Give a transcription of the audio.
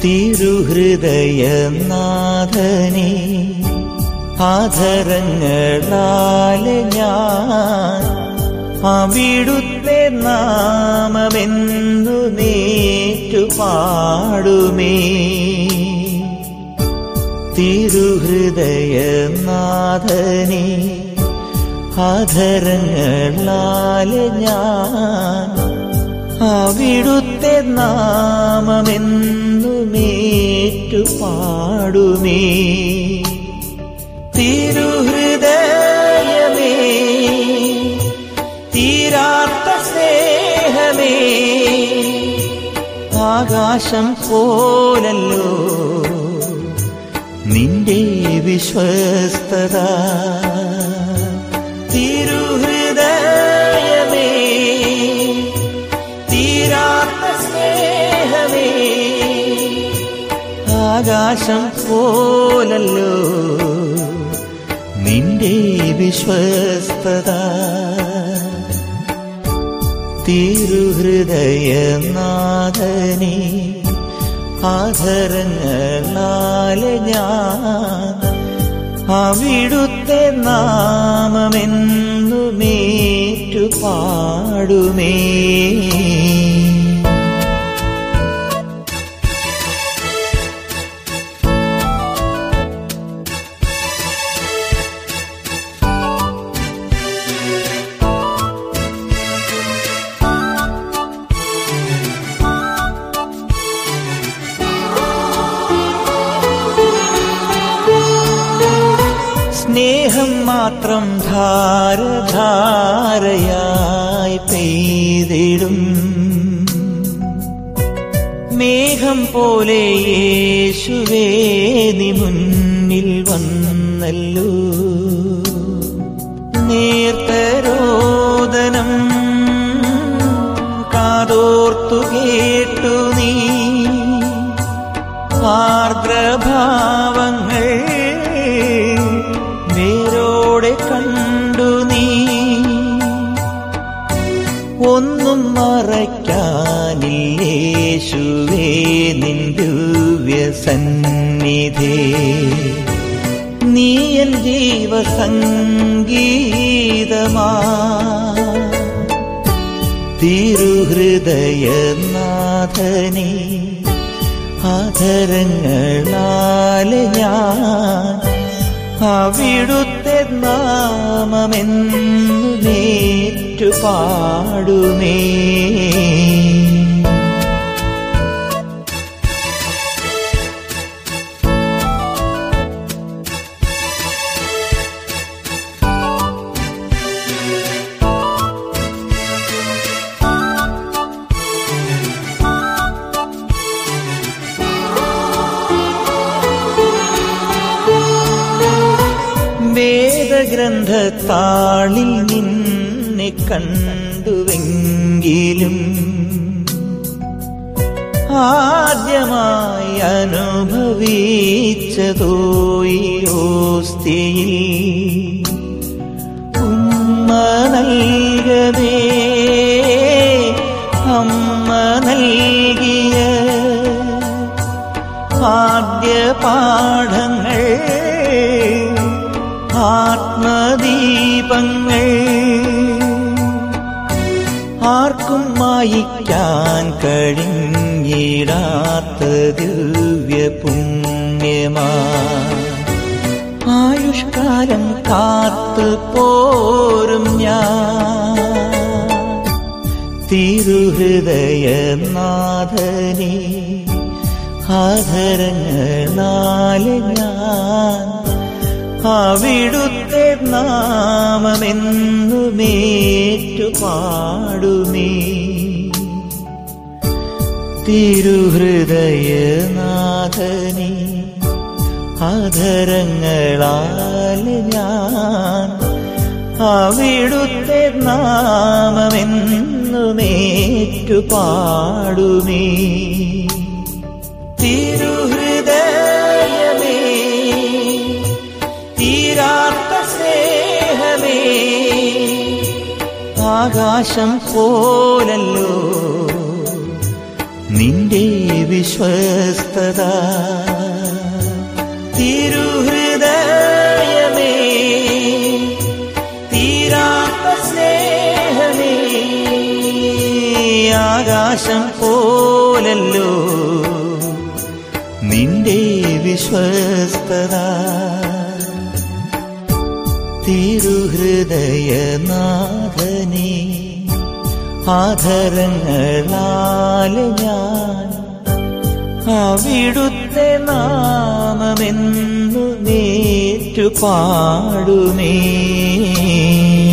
തിരുഹൃദയനാഥനെ ആധരങ്ങളാലെ ഞാൻ അവിടുത്തെ നാമമെന്നു നേറ്റു പാടുമേ തിരുഹൃദയനാഥനെ ആധരങ്ങളാലെ ഞാൻ അവിടുത്തെ നാമമെന്നു നേറ്റു പാടുമേ തിരുഹൃദയമേ തീരാത്ത സ്നേഹമേ ആകാശം പോലല്ലോ നിന്റെ വിശ്വസ്തത തിരുഹൃദയമേ തീരാത്ത സ്നേഹമേ ആകാശം പോലല്ലോ നിന്റെ വിശ്വസ്തത തിരുഹൃദയനാഥനെ ആധരങ്ങളാലെ ഞാൻ അവിടുത്തെ നാമമെന്നു മേറ്റു പാടുമേ സ്നേഹം മാത്രം ധാരധാരയായി പെയ്തിടും മേഘം പോലെ യേശുവേ നീ മുന്നിൽ വന്നല്ലോ നേർത്തരോദനം കാതോർത്തു കേട്ടു നീ ആർദ്രഭാവങ്ങൾ നേരോടെ കണ്ടു നീ ഒന്നും മറയ്ക്കാനില്ലേശുവേ നിൻ ദിവ്യസന്നിധേ നീ എൻ ജീവസംഗീതമാ തിരുഹൃദയനാഥനെ ആധരങ്ങളാലെ ഞാൻ അവിടുത്തെ നാമമെന്നു നേറ്റു പാടുമേ വേദഗ്രന്ഥത്താളിൽ നിന്നെ കണ്ടുവെങ്കിലും ആദ്യമായി അനുഭവിച്ചതോയോസ്തിയിൽ ഉമ്മ നൽകവേ അമ്മ നൽകിയ ആദ്യ പാഠങ്ങൾ ആത്മദീപങ്ങൾ ആർക്കും മായിക്കാൻ കഴിഞ്ഞിടാത്ത ദിവ്യ പുണ്യമാ ആയുഷ്കാലം കാത്തു പോരും ഞാൻ തിരുഹൃദയനാഥനെ ആധരങ്ങളാലെ ഞാൻ അവിടുത്തെ നാമമെന്നു മേറ്റു പാടുമേ തിരുഹൃദയനാഥനെ ആധരങ്ങളാലെ ഞാൻ അവിടുത്തെ നാമമെന്നു മേറ്റു പാടുമേ തിരുഹൃദയമേ തീരാത്ത സ്നേഹമേ ആകാശം പോലല്ലോ നിന്റെ വിശ്വസ്തത തിരുഹൃദയമേ തീരാത്ത സ്നേഹമേ ആകാശം പോലല്ലോ നിന്റെ വിശ്വസ്തത തിരുഹൃദയനാഥനേ ആധരങ്ങളാൽ ഞാൻ അവിടുത്തെ നാമമെന്നു നേറ്റു പാടുമേ